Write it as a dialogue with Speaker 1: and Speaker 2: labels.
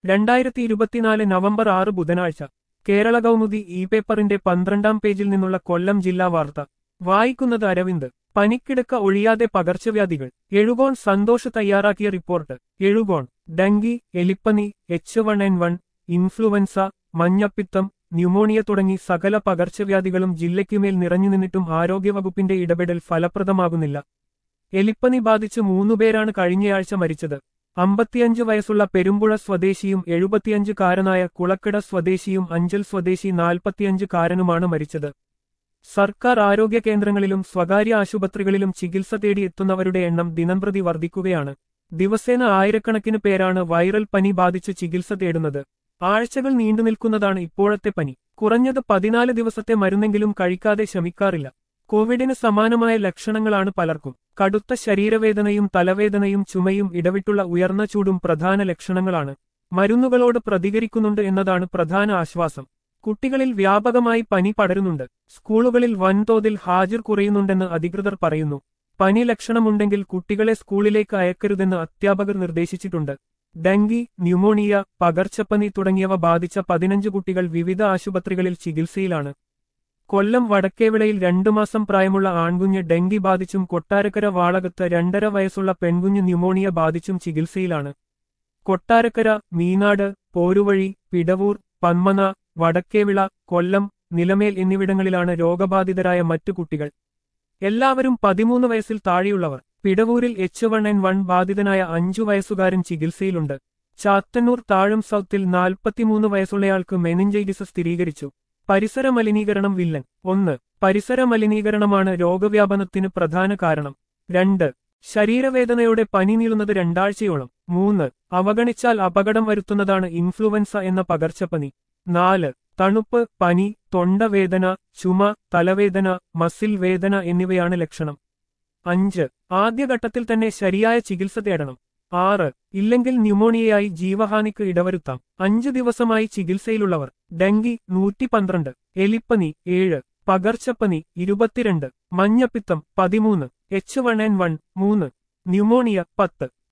Speaker 1: രണ്ടായിരത്തി ഇരുപത്തിനാല് നവംബർ ആറ് ബുധനാഴ്ച കേരള കൗമുദി ഇ പേപ്പറിന്റെ പന്ത്രണ്ടാം പേജിൽ നിന്നുള്ള കൊല്ലം ജില്ലാ വാർത്ത വായിക്കുന്നത് അരവിന്ദ് പനിക്കിടക്ക ഒഴിയാതെ പകർച്ചവ്യാധികൾ എഴുകോൺ സന്തോഷ് തയ്യാറാക്കിയ റിപ്പോർട്ട് എഴുകോൺ ഡെങ്കി എലിപ്പനി H one N one influenza മഞ്ഞപ്പിത്തം ന്യൂമോണിയ തുടങ്ങി സകല പകർച്ചവ്യാധികളും ജില്ലയ്ക്കുമേൽ നിറഞ്ഞു നിന്നിട്ടും ആരോഗ്യവകുപ്പിന്റെ ഇടപെടൽ ഫലപ്രദമാകുന്നില്ല എലിപ്പനി ബാധിച്ച് മൂന്നുപേരാണ് കഴിഞ്ഞയാഴ്ച മരിച്ചത് അമ്പത്തിയഞ്ച് വയസ്സുള്ള പെരുമ്പുഴ സ്വദേശിയും എഴുപത്തിയഞ്ചുകാരനായ കുളക്കട സ്വദേശിയും അഞ്ചൽ സ്വദേശി നാൽപ്പത്തിയഞ്ചുകാരനുമാണ് മരിച്ചത് സർക്കാർ ആരോഗ്യ കേന്ദ്രങ്ങളിലും സ്വകാര്യ ആശുപത്രികളിലും ചികിത്സ തേടി എത്തുന്നവരുടെ എണ്ണം ദിനംപ്രതി വർദ്ധിക്കുകയാണ് ദിവസേന ആയിരക്കണക്കിന് പേരാണ് വൈറൽ പനി ബാധിച്ച് ചികിത്സ തേടുന്നത് ആഴ്ചകൾ നീണ്ടുനിൽക്കുന്നതാണ് ഇപ്പോഴത്തെ പനി കുറഞ്ഞത് പതിനാല് ദിവസത്തെ മരുന്നെങ്കിലും കഴിക്കാതെ ശമിക്കാറില്ല കോവിഡിന് സമാനമായ ലക്ഷണങ്ങളാണ് പലർക്കും കടുത്ത ശരീരവേദനയും തലവേദനയും ചുമയും ഇടവിട്ടുള്ള ഉയർന്ന ചൂടും പ്രധാന ലക്ഷണങ്ങളാണ് മരുന്നുകളോട് പ്രതികരിക്കുന്നുണ്ട് എന്നതാണ് പ്രധാന ആശ്വാസം കുട്ടികളിൽ വ്യാപകമായി പനി പടരുന്നുണ്ട് സ്കൂളുകളിൽ വൻതോതിൽ ഹാജർ കുറയുന്നുണ്ടെന്ന് അധികൃതർ പറയുന്നു പനി ലക്ഷണമുണ്ടെങ്കിൽ കുട്ടികളെ സ്കൂളിലേക്ക് അയക്കരുതെന്ന് അധ്യാപകർ നിർദ്ദേശിച്ചിട്ടുണ്ട് ഡെങ്കി ന്യൂമോണിയ പകർച്ചപ്പനി തുടങ്ങിയവ ബാധിച്ച പതിനഞ്ച് കുട്ടികൾ വിവിധ ആശുപത്രികളിൽ ചികിത്സയിലാണ് കൊല്ലം വടക്കേവിളയിൽ രണ്ടു മാസം പ്രായമുള്ള ആൺകുഞ്ഞ് ഡെങ്കി ബാധിച്ചും കൊട്ടാരക്കര വാളകത്ത് രണ്ടര വയസ്സുള്ള പെൺകുഞ്ഞ് ന്യൂമോണിയ ബാധിച്ചും ചികിത്സയിലാണ് കൊട്ടാരക്കര മീനാട് പോരുവഴി പിടവൂർ പന്മന വടക്കേവിള കൊല്ലം നിലമേൽ എന്നിവിടങ്ങളിലാണ് രോഗബാധിതരായ മറ്റു കുട്ടികൾ എല്ലാവരും പതിമൂന്ന് വയസ്സിൽ താഴെയുള്ളവർ പിടവൂരിൽ എച്ച് വൺ എൻ വൺ ബാധിതനായ അഞ്ചു വയസ്സുകാരൻ ചികിത്സയിലുണ്ട് ചാത്തന്നൂർ താഴം സൗത്തിൽ നാൽപ്പത്തിമൂന്ന് വയസ്സുള്ളയാൾക്ക് മെനിഞ്ചൈറ്റിസ് സ്ഥിരീകരിച്ചു പരിസര മലിനീകരണം വില്ലൻ ഒന്ന് പരിസര മലിനീകരണമാണ് രോഗവ്യാപനത്തിന് പ്രധാന കാരണം രണ്ട് ശരീരവേദനയോടെ പനി നീളുന്നത് രണ്ടാഴ്ചയോളം മൂന്ന് അവഗണിച്ചാൽ അപകടം വരുത്തുന്നതാണ് ഇൻഫ്ലുവൻസ എന്ന പകർച്ചപ്പനി നാല് തണുപ്പ് പനി തൊണ്ടവേദന ചുമ തലവേദന മസിൽ വേദന എന്നിവയാണ് ലക്ഷണം അഞ്ച് ആദ്യഘട്ടത്തിൽ തന്നെ ശരിയായ ചികിത്സ തേടണം ആറ് ഇല്ലെങ്കിൽ ന്യൂമോണിയയായി ജീവഹാനിക്ക് ഇടവരുത്താം അഞ്ചു ദിവസമായി ചികിത്സയിലുള്ളവർ ഡെങ്കി നൂറ്റി പന്ത്രണ്ട് എലിപ്പനി ഏഴ് പകർച്ചപ്പനി ഇരുപത്തിരണ്ട് മഞ്ഞപ്പിത്തം പതിമൂന്ന് എച്ച് വൺ എൻ വൺ മൂന്ന് ന്യൂമോണിയ പത്ത്